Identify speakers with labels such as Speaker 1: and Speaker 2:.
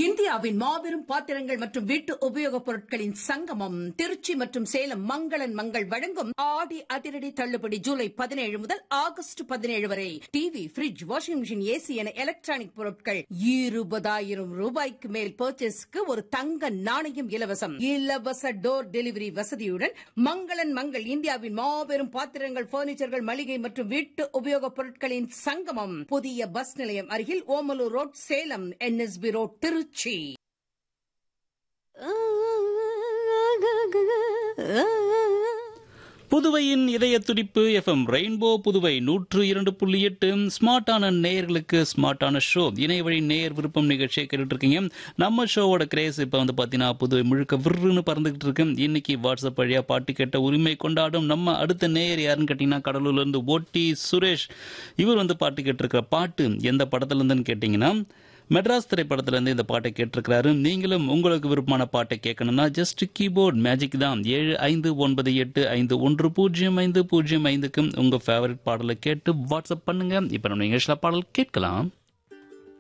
Speaker 1: இந்தியாவின் மாபெரும் பாத்திரங்கள் மற்றும் வீட்டு உபயோகப் பொருட்களின் சங்கமம் திருச்சி மற்றும் சேலம் மங்களன் மங்கள் வழங்கும் ஆடி அதிரடி தள்ளுபடி ஜூலை பதினேழு முதல் ஆகஸ்ட் பதினேழு வரை TV fridge washing machine AC என எலக்ட்ரானிக் பொருட்கள் இருபதாயிரம் ரூபாய்க்கு மேல் பர்ச்சேஸ்க்கு ஒரு தங்க நாணயம் இலவசம் இலவச டோர் டெலிவரி வசதியுடன் மங்களன் மங்கள் இந்தியாவின் மாபெரும் பாத்திரங்கள் பர்னிச்சர்கள் மளிகை மற்றும் வீட்டு உபயோகப் பொருட்களின் சங்கமம் புதிய பஸ் நிலையம் அருகில் Omalur road Salem NSB road Trichy
Speaker 2: புதுவையின் இதய துடிப்பு எஃப்எம் ரெயின்போ புதுவை நூற்று இரண்டு புள்ளி எட்டு ஸ்மார்ட்டான நேயர்களுக்கு ஸ்மார்ட்டான ஷோ இணைய வழி நேயர் விருப்பம் நிகழ்ச்சியை கேட்டுட்டு இருக்கீங்க நம்ம ஷோவோட கிரேஸ் இப்போ வந்து பார்த்தீங்கன்னா புதுவை முழுக்க விருன்னு பறந்துகிட்டு இருக்கு இன்னைக்கு வாட்ஸ்அப் வழியா பாட்டு கேட்ட உரிமை கொண்டாடும் நம்ம அடுத்த நேயர் யாருன்னு கேட்டிங்கன்னா கடலூர்ல இருந்து ஓட்டி சுரேஷ் இவர் வந்து பாட்டு கேட்டிருக்கிற பாட்டு எந்த படத்துல இருந்துன்னு கேட்டிங்கன்னா மெட்ராஸ் திரைப்படத்துல இருந்து இந்த பாட்டை கேட்டிருக்கிறாரு நீங்களும் உங்களுக்கு விருப்பமான பாட்டை கேட்கணும்னா ஜஸ்ட் கீபோர்ட் மேஜிக் தான் ஏழு ஐந்து ஒன்பது எட்டு ஐந்து ஒன்று பூஜ்ஜியம் ஐந்து பூஜ்ஜியம் ஐந்துக்கும் உங்க ஃபேவரட் பாடலை கேட்டு வாட்ஸ்அப் பண்ணுங்க இப்ப நம்ம நிகழ்ச்சியில பாடல் கேட்கலாம்